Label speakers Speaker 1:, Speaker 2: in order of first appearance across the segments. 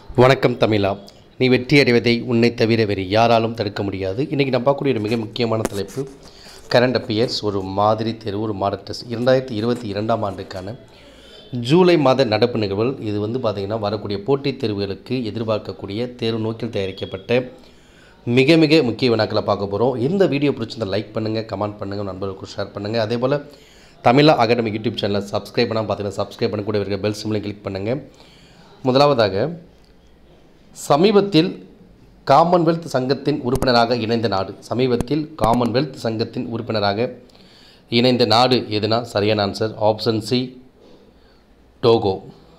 Speaker 1: வணக்கம் தமிழா நீ வெற்றி அடைவதை உன்னை தவிர வேறு யாராலும் தடுக்க முடியாது இன்றைக்கி நம்ம பார்க்கக்கூடிய ஒரு மிக முக்கியமான தலைப்பு கரண்ட் அப்பியர்ஸ் ஒரு மாதிரி தேர்வு ஒரு மாடல் டெஸ்ட் இரண்டாயிரத்தி இருபத்தி இரண்டாம் ஆண்டுக்கான ஜூலை மாத நடப்பு நிகழ்வுகள் இது வந்து பார்த்திங்கன்னா வரக்கூடிய போட்டித் தேர்வுகளுக்கு எதிர்பார்க்கக்கூடிய தேர்வு நோக்கில் தயாரிக்கப்பட்ட மிக மிக முக்கிய வினாக்களை பார்க்க போகிறோம் இந்த வீடியோ பிடிச்சிருந்தா லைக் பண்ணுங்கள் கமெண்ட் பண்ணுங்கள் நண்பர்களுக்கு ஷேர் பண்ணுங்கள் அதே போல் தமிழா அகாடமி யூடியூப் சேனலை சப்ஸ்கிரைப் பண்ணால் பார்த்தீங்கன்னா சப்ஸ்கிரைப் பண்ணக்கூடிய இருக்க பெல் சிம்லையும் கிளிக் பண்ணுங்கள் முதலாவதாக சமீபத்தில் காமன்வெல்த் சங்கத்தின் உறுப்பினராக இணைந்த நாடு சமீபத்தில் காமன்வெல்த் சங்கத்தின் உறுப்பினராக இணைந்த நாடு எதுனா சரியான ஆன்சர் ஆப்ஷன் சி டோகோ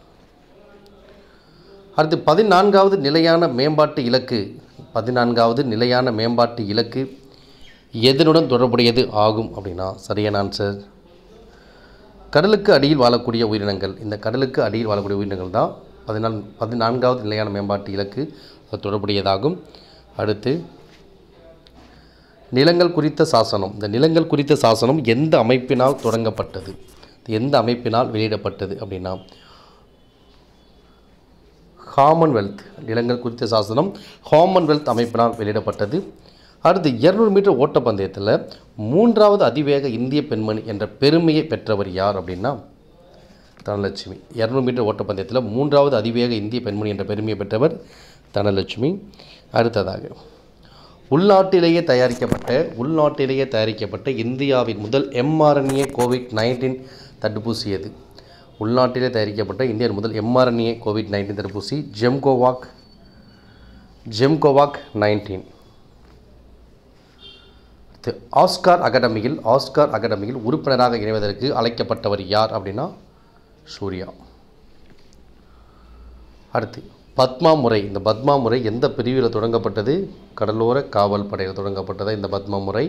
Speaker 1: அடுத்து பதினான்காவது நிலையான மேம்பாட்டு இலக்கு பதினான்காவது நிலையான மேம்பாட்டு இலக்கு எதனுடன் தொடர்புடையது ஆகும் அப்படின்னா சரியான ஆன்சர் கடலுக்கு அடியில் வாழக்கூடிய உயிரினங்கள் இந்த கடலுக்கு அடியில் வாழக்கூடிய உயிரினங்கள் தான் பதினாலு பதினான்காவது நிலையான மேம்பாட்டு இலக்கு அது தொடர்புடையதாகும் அடுத்து நிலங்கள் குறித்த சாசனம் இந்த நிலங்கள் குறித்த சாசனம் எந்த அமைப்பினால் தொடங்கப்பட்டது எந்த அமைப்பினால் வெளியிடப்பட்டது அப்படின்னா காமன்வெல்த் நிலங்கள் குறித்த சாசனம் காமன்வெல்த் அமைப்பினால் வெளியிடப்பட்டது அடுத்து இருநூறு மீட்டர் ஓட்டப்பந்தயத்தில் மூன்றாவது அதிவேக இந்திய பெண்மணி என்ற பெருமையை பெற்றவர் யார் அப்படின்னா தனலட்சுமி இரநூறு மீட்டர் ஓட்டப்பந்தயத்தில் மூன்றாவது அதிவேக இந்திய பெண்மணி என்ற பெருமையை பெற்றவர் தனலட்சுமி அடுத்ததாக உள்நாட்டிலேயே தயாரிக்கப்பட்ட உள்நாட்டிலேயே தயாரிக்கப்பட்ட இந்தியாவின் முதல் எம்ஆர்என்ஏ கோவிட் நைன்டீன் தடுப்பூசி எது உள்நாட்டிலே தயாரிக்கப்பட்ட இந்தியாவின் முதல் எம்ஆர்என்ஏ கோவிட் நைன்டீன் தடுப்பூசி ஜெம்கோவாக் ஜெம்கோவாக் நைன்டீன் ஆஸ்கார் அகாடமியில் ஆஸ்கார் அகாடமியில் உறுப்பினராக இணைவதற்கு அழைக்கப்பட்டவர் யார் அப்படின்னா சூர்யா அடுத்து பத்மா முறை இந்த பத்மா முறை எந்த பிரிவில் தொடங்கப்பட்டது கடலோர காவல் படையில் தொடங்கப்பட்டது இந்த பத்மா முறை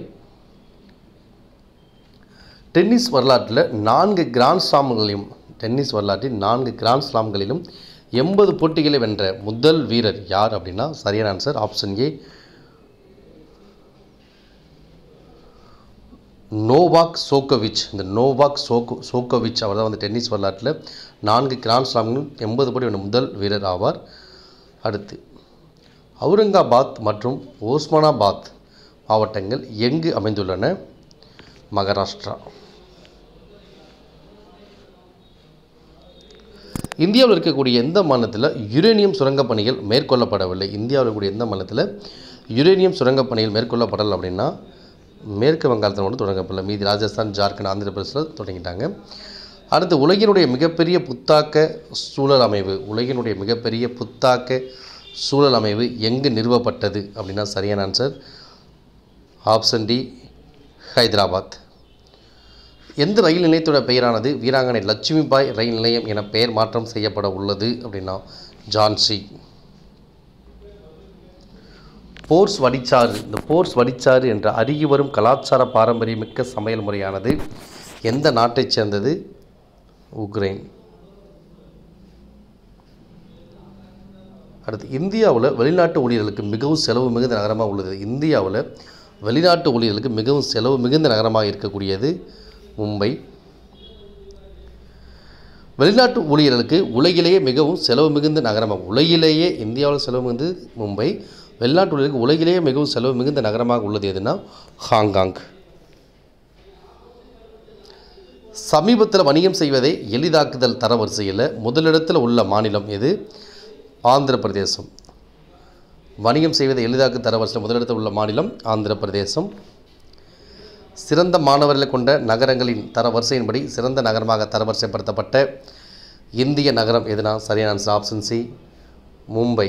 Speaker 1: டென்னிஸ் வரலாற்றில் நான்கு கிராண்ட் ஸ்லாம்களையும் டென்னிஸ் வரலாற்றில் நான்கு கிராண்ட் ஸ்லாம்களிலும் எண்பது போட்டிகளை வென்ற முதல் வீரர் யார் அப்படின்னா சரியான ஆன்சர் ஆப்ஷன் ஏ நோவாக் சோக்கோவிச் இந்த நோவாக் சோகோ சோக்கோவிச் அவர் தான் வந்து டென்னிஸ் வரலாற்றில் நான்கு கிராண்ட் ஸ்லாம்களும் எண்பது படி வென்ற முதல் வீரர் ஆவார் அடுத்து அவுரங்காபாத் மற்றும் ஓஸ்மானாபாத் மாவட்டங்கள் எங்கு அமைந்துள்ளன மகாராஷ்டிரா இந்தியாவில் இருக்கக்கூடிய எந்த மாநிலத்தில் யுரேனியம் சுரங்கப் பணிகள் மேற்கொள்ளப்படவில்லை இந்தியாவில் இருக்கக்கூடிய எந்த மாநிலத்தில் யுரேனியம் சுரங்கப் பணிகள் மேற்கொள்ளப்படலை அப்படின்னா மேற்கு வங்காளத்தில் மட்டும் தொடங்கப்படல மீதி ராஜஸ்தான் ஜார்க்கண்ட் ஆந்திர பிரதேசில் தொடங்கிட்டாங்க அடுத்து உலகினுடைய மிகப்பெரிய புத்தாக்க சூழல் அமைவு உலகினுடைய மிகப்பெரிய புத்தாக்க சூழல் அமைவு எங்கு நிறுவப்பட்டது அப்படின்னா சரியான ஆன்சர் ஆப்ஷன் டி ஹைதராபாத் எந்த ரயில் நிலையத்தோட பெயரானது வீராங்கனை லட்சுமிபாய் ரயில் நிலையம் என பெயர் மாற்றம் செய்யப்பட உள்ளது அப்படின்னா ஜான்சி போர்ஸ் வடிச்சாறு இந்த போர்ஸ் வடிச்சாறு என்ற அருகி வரும் கலாச்சார பாரம்பரியமிக்க சமையல் முறையானது எந்த நாட்டைச் சேர்ந்தது உக்ரைன் அடுத்து இந்தியாவில் வெளிநாட்டு ஊழியர்களுக்கு மிகவும் செலவு மிகுந்த நகரமாக உள்ளது இந்தியாவில் வெளிநாட்டு ஊழியர்களுக்கு மிகவும் செலவு மிகுந்த நகரமாக இருக்கக்கூடியது மும்பை வெளிநாட்டு ஊழியர்களுக்கு உலகிலேயே மிகவும் செலவு மிகுந்த நகரமாக உலகிலேயே இந்தியாவில் செலவு மிகுந்து மும்பை வெளிநாட்டு ஊழியர்களுக்கு உலகிலேயே மிகவும் செலவு மிகுந்த நகரமாக உள்ளது எதுனா ஹாங்காங் சமீபத்தில் வணிகம் செய்வதை எளிதாக்குதல் தரவரிசையில் முதலிடத்தில் உள்ள மாநிலம் எது ஆந்திர பிரதேசம் வணிகம் செய்வதை எளிதாக்கு தரவரிசையில் முதலிடத்தில் உள்ள மாநிலம் ஆந்திர பிரதேசம் சிறந்த மாணவர்களை கொண்ட நகரங்களின் தரவரிசையின்படி சிறந்த நகரமாக தரவரிசைப்படுத்தப்பட்ட இந்திய நகரம் எதுனா சரியான ஆன்சர் ஆப்ஷன் சி மும்பை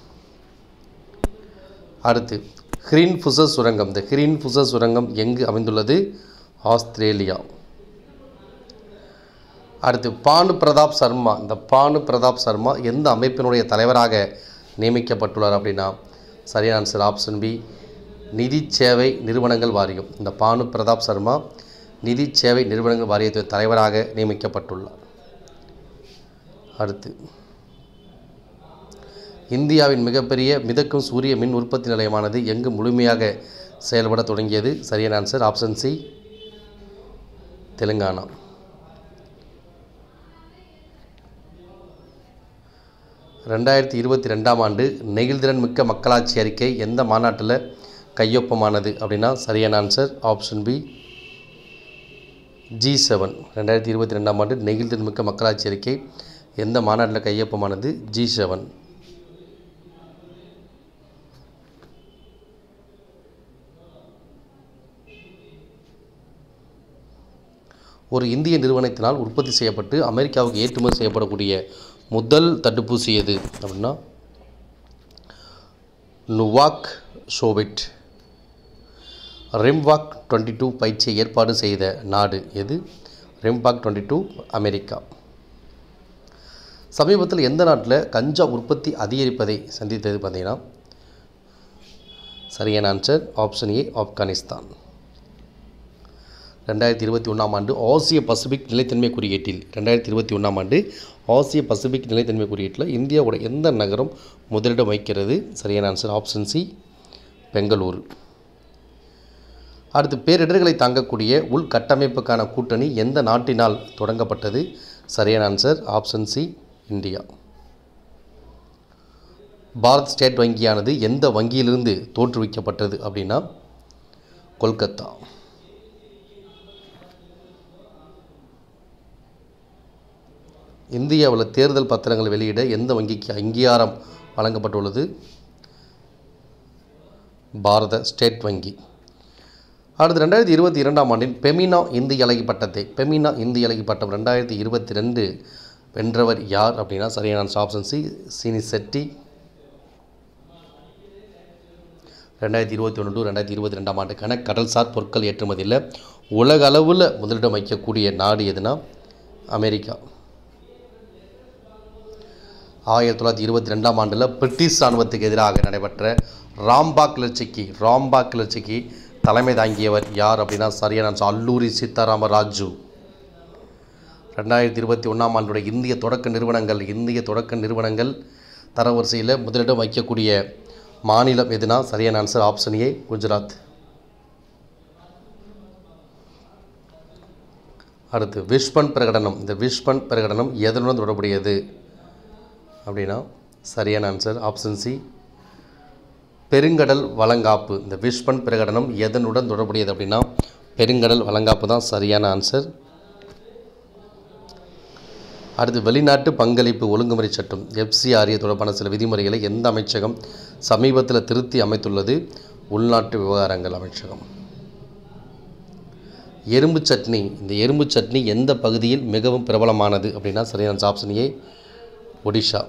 Speaker 1: அடுத்து ஹிரின் ஃபுசஸ் சுரங்கம் இந்த ஹிரின் ஃபுசஸ் சுரங்கம் எங்கு அமைந்துள்ளது ஆஸ்திரேலியா அடுத்து பானு பிரதாப் சர்மா இந்த பானு பிரதாப் சர்மா எந்த அமைப்பினுடைய தலைவராக நியமிக்கப்பட்டுள்ளார் அப்படின்னா சரியான ஆன்சர் ஆப்ஷன் பி நிதி சேவை நிறுவனங்கள் வாரியம் இந்த பானு பிரதாப் சர்மா நிதி சேவை நிறுவனங்கள் வாரியத்தின் தலைவராக நியமிக்கப்பட்டுள்ளார் அடுத்து இந்தியாவின் மிகப்பெரிய மிதக்கும் சூரிய மின் உற்பத்தி நிலையமானது எங்கு முழுமையாக செயல்பட தொடங்கியது சரியான ஆன்சர் ஆப்ஷன் சி தெலுங்கானா ரெண்டாயிரத்தி இருபத்தி ரெண்டாம் ஆண்டு நெகிழ்திறன் மிக்க மக்களாட்சி அறிக்கை எந்த மாநாட்டில் கையொப்பமானது அப்படின்னா சரியான answer option B G seven ரெண்டாயிரத்தி இருபத்தி ரெண்டாம் ஆண்டு நெகிழ்திறன் மிக்க மக்களாட்சி அறிக்கை எந்த மாநாட்டில் கையொப்பமானது ஜி செவன் ஒரு இந்திய நிறுவனத்தினால் உற்பத்தி செய்யப்பட்டு அமெரிக்காவுக்கு ஏற்றுமதி செய்யப்படக்கூடிய முதல் தடுப்பூசி எது அப்படின்னா நுவாக் ஷோவிட் ரெம்வாக் டுவெண்ட்டி டூ பயிற்சியை ஏற்பாடு செய்த நாடு எது ரெம்வாக் டுவெண்ட்டி டூ அமெரிக்கா சமீபத்தில் எந்த நாட்டில் கஞ்சா உற்பத்தி அதிகரிப்பதை சந்தித்தது பார்த்தீங்கன்னா சரியான ஆன்சர் ஆப்ஷன் ஏ ஆப்கானிஸ்தான் ரெண்டாயிரத்தி இருபத்தி ஒன்றாம் ஆண்டு ஆசிய பசிபிக் நிலைத்தன்மை குறியீட்டில் ரெண்டாயிரத்தி இருபத்தி ஒன்றாம் ஆண்டு ஆசிய பசிபிக் நிலைத்தன்மை குறியீட்டில் இந்தியாவோட எந்த நகரம் முதலிடம் வைக்கிறது சரியான ஆன்சர் ஆப்ஷன் சி பெங்களூரு அடுத்து பேரிடர்களை தாங்கக்கூடிய உள்கட்டமைப்புக்கான கூட்டணி எந்த நாட்டினால் தொடங்கப்பட்டது சரியான answer option C India Bharat State வங்கியானது எந்த வங்கியிலிருந்து தோற்றுவிக்கப்பட்டது அப்படின்னா கொல்கத்தா இந்தியாவில் தேர்தல் பத்திரங்களை வெளியிட எந்த வங்கிக்கு அங்கீகாரம் வழங்கப்பட்டுள்ளது பாரத ஸ்டேட் வங்கி அடுத்து ரெண்டாயிரத்தி இருபத்தி இரண்டாம் ஆண்டின் பெமினா இந்திய அழகி பட்டத்தை பெமினா இந்திய அழகி பட்டம் ரெண்டாயிரத்தி இருபத்தி ரெண்டு வென்றவர் யார் அப்படின்னா சரியான ஆப்ஷன் சி சீனி செட்டி ரெண்டாயிரத்தி இருபத்தி ஒன்று டு ரெண்டாயிரத்தி இருபத்தி ரெண்டாம் ஆண்டுக்கான கடல்சார் பொருட்கள் ஏற்றுமதியில் உலக அளவில் முதலிடம் வைக்கக்கூடிய நாடு எதுனா அமெரிக்கா ஆயிரத்தி தொள்ளாயிரத்தி இருபத்தி ரெண்டாம் ஆண்டில் பிரிட்டிஷ் இராணுவத்துக்கு எதிராக நடைபெற்ற ராம்பாக் கிளர்ச்சிக்கு ராம்பாக் கிளர்ச்சிக்கு தலைமை தாங்கியவர் யார் அப்படின்னா சரியான answer. அல்லூரி சீதாராம ராஜு ரெண்டாயிரத்தி இருபத்தி ஒன்றாம் ஆண்டுடைய இந்திய தொடக்க நிறுவனங்கள் இந்திய தொடக்க நிறுவனங்கள் தரவரிசையில் முதலிடம் வைக்கக்கூடிய மாநிலம் எதுனா சரியான ஆன்சர் ஆப்ஷன் ஏ குஜராத் அடுத்து விஷ்பன் பிரகடனம் இந்த விஷ்பன் பிரகடனம் எதனுடன் தொடர்புடையது அப்படின்னா சரியான ஆன்சர் ஆப்ஷன் சி பெருங்கடல் வளங்காப்பு இந்த விஷ்பன் பிரகடனம் எதனுடன் தொடர்புடையது அப்படின்னா பெருங்கடல் வளங்காப்பு தான் சரியான ஆன்சர் அடுத்து வெளிநாட்டு பங்களிப்பு ஒழுங்குமுறை சட்டம் எஃப்சிஆர்ஏ தொடர்பான சில விதிமுறைகளை எந்த அமைச்சகம் சமீபத்தில் திருத்தி அமைத்துள்ளது உள்நாட்டு விவகாரங்கள் அமைச்சகம் எறும்பு சட்னி இந்த எறும்பு சட்னி எந்த பகுதியில் மிகவும் பிரபலமானது அப்படின்னா சரியான ஆப்ஷன் ஏ ஒடிஷா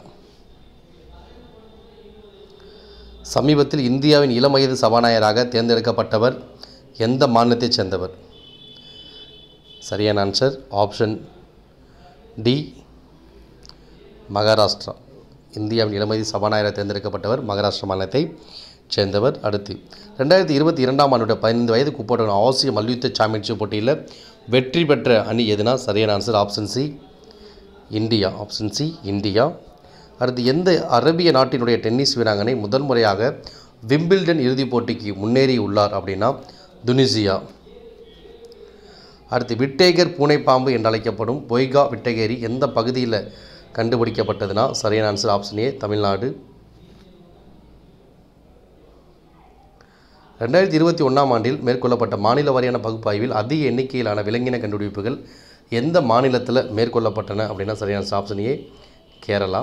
Speaker 1: சமீபத்தில் இந்தியாவின் இளம் வயது சபாநாயகராக தேர்ந்தெடுக்கப்பட்டவர் எந்த மாநிலத்தைச் சேர்ந்தவர் சரியான ஆன்சர் ஆப்ஷன் டி மகாராஷ்டிரா இந்தியாவின் இளம் வயது சபாநாயகராக தேர்ந்தெடுக்கப்பட்டவர் மகாராஷ்டிரா மாநிலத்தை சேர்ந்தவர் அடுத்து ரெண்டாயிரத்தி இருபத்தி இரண்டாம் ஆண்டுடைய பதினைந்து வயதுக்கு உட்பட்ட ஆசிய மல்யுத்த சாம்பியன்ஷிப் போட்டியில் வெற்றி பெற்ற அணி எதுனா சரியான answer option C India option C India அடுத்து எந்த அரபிய நாட்டினுடைய டென்னிஸ் வீராங்கனை முதல் முறையாக விம்பிள்டன் இறுதிப் போட்டிக்கு முன்னேறி உள்ளார் அப்படின்னா துனிசியா அடுத்து விட்டேகர் பூனைப்பாம்பு என்று அழைக்கப்படும் பொய்கா விட்டகேரி எந்த பகுதியில் கண்டுபிடிக்கப்பட்டதுன்னா சரியான ஆன்சர் ஆப்ஷன் ஏ தமிழ்நாடு ரெண்டாயிரத்தி இருபத்தி ஒன்றாம் ஆண்டில் மேற்கொள்ளப்பட்ட மாநில வாரியான பகுப்பாய்வில் அதிக எண்ணிக்கையிலான விலங்கின கண்டுபிடிப்புகள் எந்த மாநிலத்தில் மேற்கொள்ளப்பட்டன அப்படின்னா சரியான ஆப்ஷன் ஏ கேரளா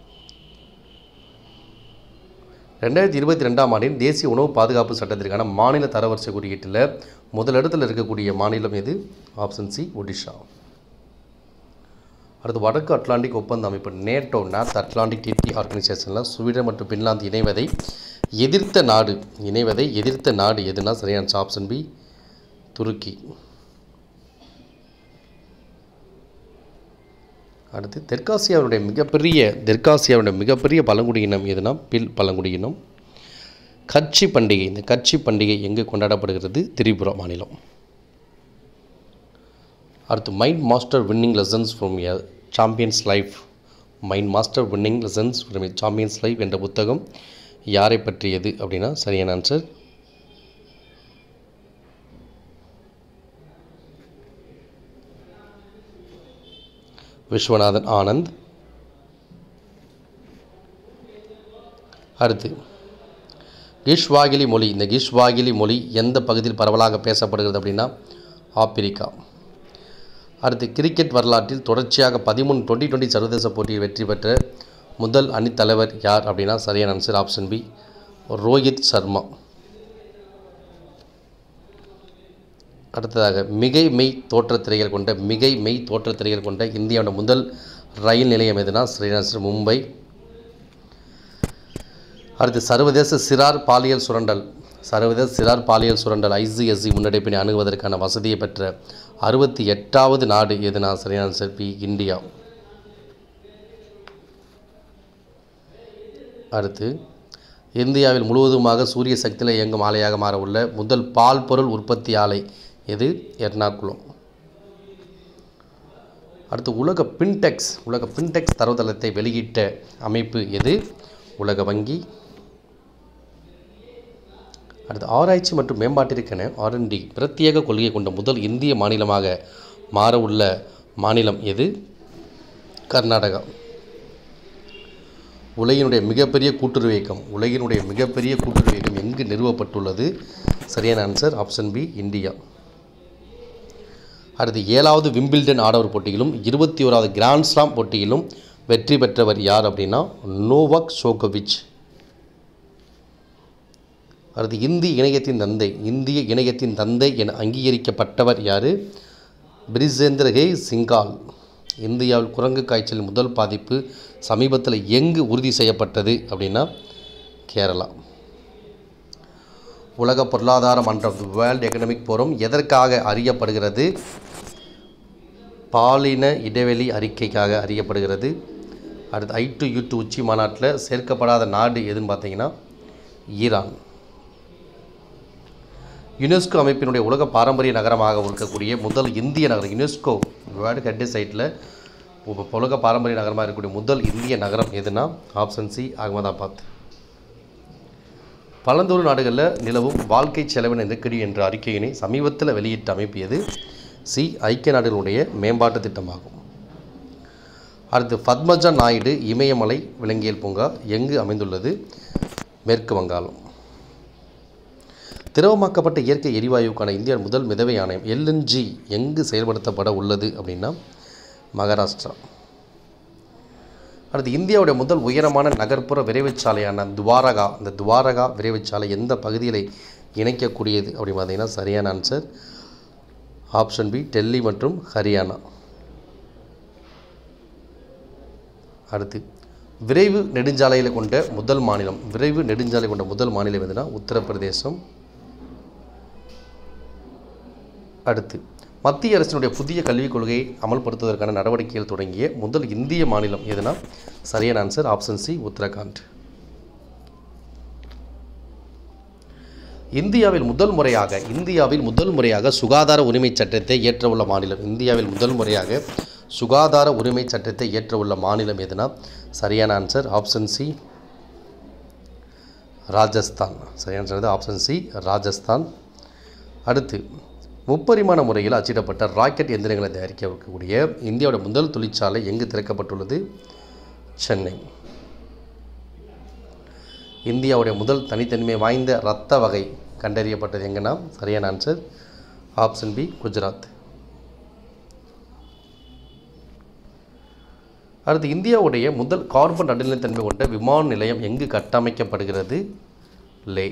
Speaker 1: ரெண்டாயிரத்தி இருபத்தி ரெண்டாம் ஆண்டின் தேசிய உணவு பாதுகாப்பு சட்டத்திற்கான மாநில தரவரிசை குறியீட்டில் முதலிடத்தில் இருக்கக்கூடிய மாநிலம் எது ஆப்ஷன் சி ஒடிஷா அடுத்து வடக்கு அட்லாண்டிக் ஒப்பந்த அமைப்பு நேட்டோ நார்த் அட்லாண்டிக் டிடி ஆர்கனைசேஷனில் ஸ்வீடன் மற்றும் பின்லாந்து இணைவதை எதிர்த்த நாடு இணைவதை எதிர்த்த நாடு எதுனா சரியான ஆப்ஷன் பி துருக்கி அடுத்து தெற்காசியாவுடைய மிகப்பெரிய தெற்காசியாவுடைய மிகப்பெரிய பழங்குடியினம் எதுனா பில் பழங்குடியினம் கட்சி பண்டிகை இந்த கட்சி பண்டிகை எங்கே கொண்டாடப்படுகிறது திரிபுரா மாநிலம் அடுத்து mind master winning lessons from a champion's life mind master winning lessons from a champion's life என்ற புத்தகம் யாரை பற்றியது அப்படின்னா சரியான ஆன்சர் விஸ்வநாதன் ஆனந்த் அடுத்து கிஷ்வாகிலி மொழி இந்த கிஷ்வாகிலி மொழி எந்த பகுதியில் பரவலாக பேசப்படுகிறது அப்படின்னா ஆப்பிரிக்கா அடுத்து கிரிக்கெட் வரலாற்றில் தொடர்ச்சியாக பதிமூணு டுவெண்ட்டி டுவெண்ட்டி சர்வதேச போட்டியில் வெற்றி பெற்ற முதல் அணித்தலைவர் யார் அப்படின்னா சரியான answer option B Rohit Sharma அடுத்ததாக மிகை மெய் தோற்றத் திரைகள் கொண்ட மிகை மெய் தோற்றத் திரைகள் கொண்ட இந்தியாவோட முதல் ரயில் நிலையம் எதுனா ஸ்ரீநகர் மும்பை அடுத்து சர்வதேச சிறார் பாலியல் சுரண்டல் சர்வதேச சிறார் பாலியல் சுரண்டல் ஐசிஎஸ்சி முன்னெடுப்பினை அணுகுவதற்கான வசதியை பெற்ற அறுபத்தி எட்டாவது நாடு எதுனா சரியான ஆன்சர் பி இந்தியா அடுத்து இந்தியாவில் முழுவதுமாக சூரிய சக்தியில் இயங்கும் ஆலையாக மாற உள்ள முதல் பால் பொருள் உற்பத்தி ஆலை எது எர்ணாகுளம் அடுத்து உலக பின்டெக்ஸ் உலக பின்டெக்ஸ் தரவுத்தளத்தை வெளியிட்ட அமைப்பு எது உலக வங்கி அடுத்து ஆராய்ச்சி மற்றும் மேம்பாட்டிற்கென ஆர்என்டி பிரத்யேக கொள்கை கொண்ட முதல் இந்திய மாநிலமாக மாற உள்ள மாநிலம் எது கர்நாடகா உலகினுடைய மிகப்பெரிய கூட்டுறவு இயக்கம் உலகினுடைய மிகப்பெரிய கூட்டுறவு இயக்கம் எங்கு நிறுவப்பட்டுள்ளது சரியான ஆன்சர் ஆப்ஷன் பி இந்தியா அடுத்து ஏழாவது விம்பிள்டன் ஆடவர் போட்டியிலும் இருபத்தி ஓராவது கிராண்ட் ஸ்லாம் போட்டியிலும் வெற்றி பெற்றவர் யார் அப்படின்னா நோவாக் ஜோகோவிச் அடுத்து இந்திய இணையத்தின் தந்தை இந்திய இணையத்தின் தந்தை என அங்கீகரிக்கப்பட்டவர் யார் பிரிசேந்திர ஹே சிங்கால் இந்தியாவில் குரங்கு காய்ச்சல் முதல் பாதிப்பு சமீபத்தில் எங்கு உறுதி செய்யப்பட்டது அப்படின்னா கேரளா உலக பொருளாதார மன்றம் வேர்ல்டு எக்கனாமிக் ஃபோரம் எதற்காக அறியப்படுகிறது பாலின இடைவெளி அறிக்கைக்காக அறியப்படுகிறது அடுத்து ஐ டு யூ டு உச்சி மாநாட்டில் சேர்க்கப்படாத நாடு எதுன்னு பார்த்தீங்கன்னா ஈரான் யுனெஸ்கோ அமைப்பினுடைய உலக பாரம்பரிய நகரமாக இருக்கக்கூடிய முதல் இந்திய நகரம் யுனெஸ்கோ வேர்ல்டு ஹெட் சைட்டில் உலக பாரம்பரிய நகரமாக இருக்கக்கூடிய முதல் இந்திய நகரம் எதுனா ஆப்ஷன் சி அகமதாபாத் பழந்தூர் நாடுகளில் நிலவும் வாழ்க்கை செலவின நெருக்கடி என்ற அறிக்கையினை சமீபத்தில் வெளியிட்ட அமைப்பு எது சி ஐக்கிய நாடுகளுடைய மேம்பாட்டு திட்டமாகும் அடுத்து பத்மஜா நாயுடு இமயமலை விலங்கியல் பூங்கா எங்கு அமைந்துள்ளது மேற்கு வங்காளம் திரவமாக்கப்பட்ட இயற்கை எரிவாயுக்கான இந்தியா முதல் மிதவை ஆணையம் எல்என்ஜி எங்கு செயல்படுத்தப்பட உள்ளது அப்படின்னா மகாராஷ்டிரா அடுத்து இந்தியாவுடைய முதல் உயரமான நகர்ப்புற விரைவுச்சாலையான துவாரகா இந்த துவாரகா விரைவுச்சாலை எந்த பகுதியில் இணைக்கக்கூடியது அப்படின்னு பார்த்தீங்கன்னா சரியான ஆன்சர் ஆப்ஷன் பி டெல்லி மற்றும் ஹரியானா அடுத்து விரைவு நெடுஞ்சாலையில் கொண்ட முதல் மாநிலம் விரைவு நெடுஞ்சாலை கொண்ட முதல் மாநிலம் எதுனா உத்தரப்பிரதேசம் அடுத்து மத்திய அரசினுடைய புதிய கல்விக் கொள்கையை அமல்படுத்துவதற்கான நடவடிக்கைகள் தொடங்கிய முதல் இந்திய மாநிலம் எதுனா சரியான ஆன்சர் ஆப்ஷன் சி உத்தரகாண்ட் இந்தியாவில் முதல் முறையாக இந்தியாவில் முதல் முறையாக சுகாதார உரிமை சட்டத்தை ஏற்றவுள்ள மாநிலம் இந்தியாவில் முதல் முறையாக சுகாதார உரிமை சட்டத்தை ஏற்றவுள்ள மாநிலம் எதுனா சரியான ஆன்சர் ஆப்ஷன் சி ராஜஸ்தான் சரியான ஆன்சர் ஆப்ஷன் சி ராஜஸ்தான் அடுத்து முப்பரிமாண முறையில் அச்சிடப்பட்ட ராக்கெட் எந்திரங்களை தயாரிக்கக்கூடிய இந்தியாவோட முதல் தொழிற்சாலை எங்கு திறக்கப்பட்டுள்ளது சென்னை இந்தியாவுடைய முதல் தனித்தன்மை வாய்ந்த இரத்த வகை கண்டறியப்பட்டது எங்கன்னா சரியான ஆன்சர் ஆப்ஷன் பி குஜராத் அடுத்து இந்தியாவுடைய முதல் கார்பன் நடுநிலைத்தன்மை கொண்ட விமான நிலையம் எங்கு கட்டமைக்கப்படுகிறது லே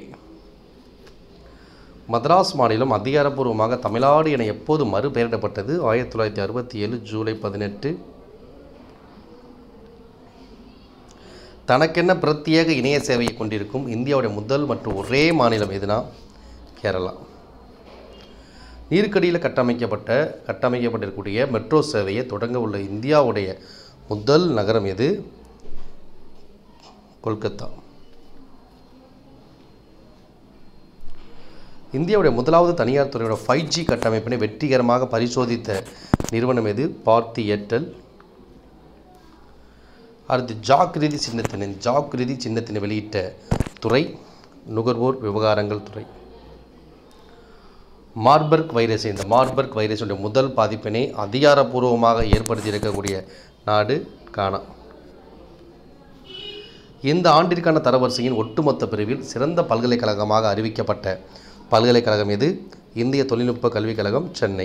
Speaker 1: மദ്രാஸ் மாநிலம் அதிகாரப்பூர்வமாக தமிழ்நாடு என எப்போது மறுபெயரிடப்பட்டது ஆயிரத்தி தொள்ளாயிரத்தி அறுபத்தி ஏழு ஜூலை பதினெட்டு தனக்கென்ன பிரத்யேக இணைய சேவையை கொண்டிருக்கும் இந்தியாவுடைய முதல் மற்றும் ஒரே மாநிலம் எதுனா கேரளா நீருக்கடியில் கட்டமைக்கப்பட்ட கட்டமைக்கப்பட்டிருக்கக்கூடிய மெட்ரோ சேவையை தொடங்க உள்ள இந்தியாவுடைய முதல் நகரம் எது கொல்கத்தா இந்தியாவுடைய முதலாவது தனியார் துறையோட ஃபைவ் ஜி கட்டமைப்பினை வெற்றிகரமாக பரிசோதித்த நிறுவனம் எது பார்த்தி ஏர்டெல் அடுத்து ஜாக்கிரதி சின்னத்தினை ஜாக்கிரதி சின்னத்தினை வெளியிட்ட துறை நுகர்வோர் விவகாரங்கள் துறை மார்பர்க் வைரஸ் இந்த மார்பர்க் வைரஸுடைய முதல் பாதிப்பினை அதிகாரப்பூர்வமாக ஏற்படுத்தி இருக்கக்கூடிய நாடு கானா இந்த ஆண்டிற்கான தரவரிசையின் ஒட்டுமொத்த பிரிவில் சிறந்த பல்கலைக்கழகமாக அறிவிக்கப்பட்ட பல்கலைக்கழகம் எது இந்திய தொழில்நுட்ப கல்விக் கழகம் சென்னை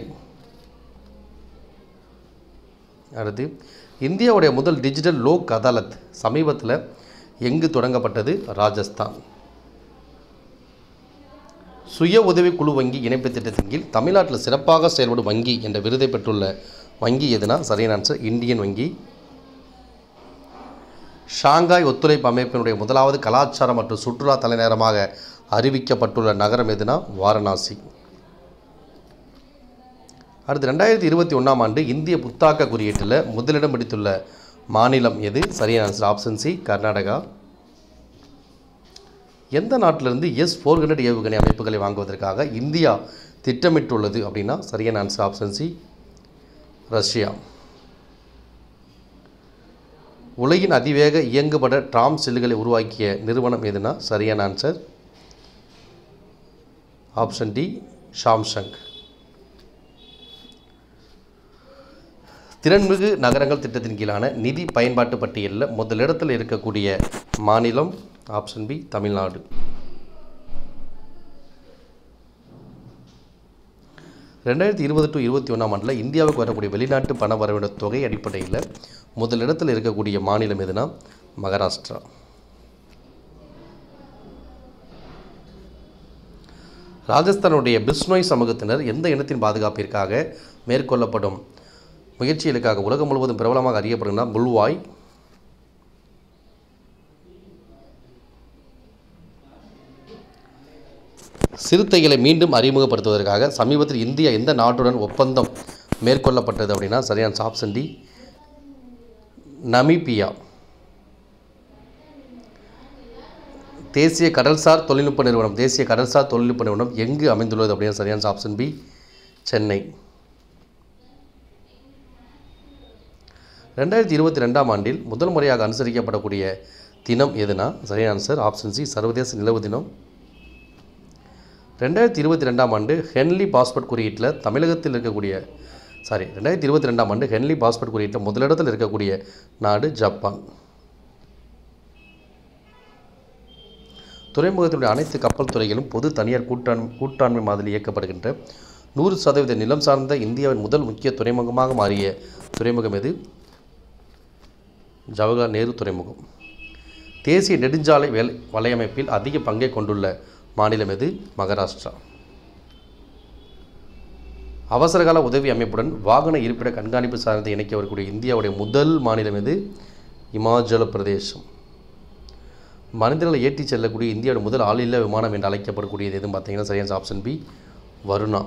Speaker 1: அடுத்து இந்தியாவுடைய முதல் டிஜிட்டல் லோக் அதாலத் சமீபத்தில் எங்கு தொடங்கப்பட்டது ராஜஸ்தான் சுய உதவி குழு வங்கி இணைப்பு திட்டத்தின் கீழ் தமிழ்நாட்டில் சிறப்பாக செயல்படும் வங்கி என்ற விருதை பெற்றுள்ள வங்கி எதுனா சரியான ஆன்சர் இந்தியன் வங்கி ஷாங்காய் ஒத்துழைப்பு அமைப்பினுடைய முதலாவது கலாச்சார மற்றும் சுற்றுலா தலைநகரமாக அறிவிக்கப்பட்டுள்ள நகரம் எதுனா வாரணாசி அடுத்து ரெண்டாயிரத்தி இருபத்தி ஒன்றாம் ஆண்டு இந்திய புத்தாக்க குறியீட்டில் முதலிடம் பிடித்துள்ள மாநிலம் எது சரியான ஆன்சர் ஆப்ஷன் சி கர்நாடகா எந்த நாட்டிலிருந்து எஸ் ஃபோர் ஹண்ட்ரட் ஏவுகணை அமைப்புகளை வாங்குவதற்காக இந்தியா திட்டமிட்டுள்ளது அப்படின்னா சரியான ஆன்சர் ஆப்ஷன் சி ரஷ்யா உலகின் அதிவேக இயங்குபட ட்ராம் செல்லுகளை உருவாக்கிய நிறுவனம் எதுனா சரியான ஆன்சர் ஆப்ஷன் டி சாம்சங் திறன்மிகு நகரங்கள் திட்டத்தின் கீழான நிதி பயன்பாட்டு பட்டியலில் முதலிடத்தில் இருக்கக்கூடிய மாநிலம் ஆப்ஷன் பி தமிழ்நாடு ரெண்டாயிரத்தி இருபது டு இருபத்தி ஒன்றாம் ஆண்டில் இந்தியாவுக்கு வரக்கூடிய வெளிநாட்டு பண வரவிட தொகை அடிப்படையில் முதலிடத்தில் இருக்கக்கூடிய மாநிலம் எதுனா மகாராஷ்டிரா ராஜஸ்தானுடைய பிஸ்னோய் சமூகத்தினர் எந்த இனத்தின் பாதுகாப்பிற்காக மேற்கொள்ளப்படும் முயற்சிகளுக்காக உலகம் முழுவதும் பிரபலமாக அறியப்படுகின்ற புல்வாய் சிறுத்தைகளை மீண்டும் அறிமுகப்படுத்துவதற்காக சமீபத்தில் இந்தியா எந்த நாட்டுடன் ஒப்பந்தம் மேற்கொள்ளப்பட்டது அப்படின்னா சரியான ஆப்ஷன் டி நமீபியா தேசிய கடல்சார் தொழில்நுட்ப நிறுவனம் தேசிய கடல்சார் தொழில்நுட்ப நிறுவனம் எங்கு அமைந்துள்ளது அப்படின்னு சரியான ஆப்ஷன் பி சென்னை ரெண்டாயிரத்தி இருபத்தி ரெண்டாம் ஆண்டில் முதல் முறையாக அனுசரிக்கப்படக்கூடிய தினம் எதுனா சரியான ஆன்சர் ஆப்ஷன் சி சர்வதேச நிலவு தினம் ரெண்டாயிரத்தி இருபத்தி ரெண்டாம் ஆண்டு ஹென்லி பாஸ்போர்ட் குறியீட்டில் தமிழகத்தில் இருக்கக்கூடிய சாரி ரெண்டாயிரத்தி இருபத்தி ரெண்டாம் ஆண்டு ஹென்லி பாஸ்போர்ட் குறியீட்டில் முதலிடத்தில் இருக்கக்கூடிய நாடு ஜப்பான் துறைமுகத்தினுடைய அனைத்து கப்பல் துறைகளும் பொது தனியார் கூட்டாண் கூட்டாண்மை மாதிரி இயக்கப்படுகின்ற நூறு சதவீத நிலம் சார்ந்த இந்தியாவின் முதல் முக்கிய துறைமுகமாக மாறிய துறைமுகம் எது ஜவஹர்லால் நேரு துறைமுகம் தேசிய நெடுஞ்சாலை வேலை வலையமைப்பில் அதிக பங்கை கொண்டுள்ள மாநிலம் எது மகாராஷ்டிரா அவசரகால உதவி அமைப்புடன் வாகன இருப்பிட கண்காணிப்பு சாதனத்தை இணைக்க வரக்கூடிய இந்தியாவுடைய முதல் மாநிலம் எது இமாச்சல பிரதேசம் மனிதர்களை ஏற்றிச் செல்லக்கூடிய இந்தியாவோட முதல் ஆளில்லா விமானம் என்று அழைக்கப்படக்கூடியது எதுவும் பார்த்தீங்கன்னா சரியான ஆப்ஷன் பி வருணா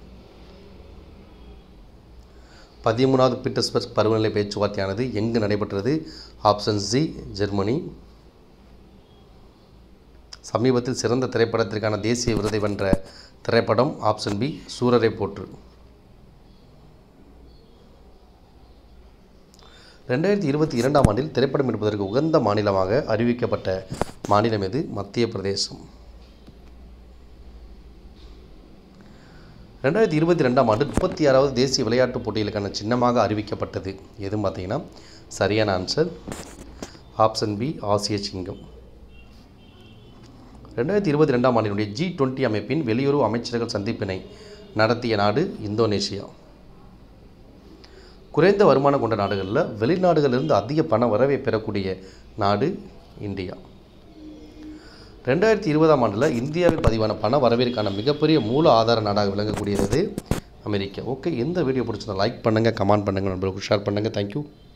Speaker 1: பதிமூணாவது பீட்டர்ஸ்பர்க் பருவநிலை பேச்சுவார்த்தையானது எங்கு நடைபெற்றது ஆப்ஷன் சி ஜெர்மனி சமீபத்தில் சிறந்த திரைப்படத்திற்கான தேசிய விருதை வென்ற திரைப்படம் ஆப்ஷன் பி சூரரை போற்று ரெண்டாயிரத்தி இருபத்தி இரண்டாம் ஆண்டில் திரைப்படம் எடுப்பதற்கு உகந்த மாநிலமாக அறிவிக்கப்பட்ட மாநிலம் எது மத்திய பிரதேசம் ரெண்டாயிரத்தி இருபத்தி ரெண்டாம் ஆண்டு முப்பத்தி ஆறாவது தேசிய விளையாட்டுப் போட்டிகளுக்கான சின்னமாக அறிவிக்கப்பட்டது எதுவும் பார்த்தீங்கன்னா சரியான ஆன்சர் ஆப்ஷன் பி ஆசிய சிங்கம் ரெண்டாயிரத்தி இருபத்தி ரெண்டாம் ஆண்டினுடைய ஜி டுவெண்ட்டி அமைப்பின் வெளியுறவு அமைச்சர்கள் சந்திப்பினை நடத்திய நாடு இந்தோனேஷியா குறைந்த வருமானம் கொண்ட நாடுகளில் வெளிநாடுகளிலிருந்து அதிக பண வரவை பெறக்கூடிய நாடு இந்தியா ரெண்டாயிரத்தி இருபதாம் ஆண்டில் இந்தியாவில் பதிவான பண வரவிற்கான மிகப்பெரிய மூல ஆதார நாடாக விளங்கக்கூடியது அமெரிக்கா ஓகே இந்த வீடியோ பிடிச்சிருந்தா லைக் பண்ணுங்கள் கமெண்ட் பண்ணுங்கள் நண்பர்களுக்கு ஷேர் பண்ணுங்கள் தேங்க்யூ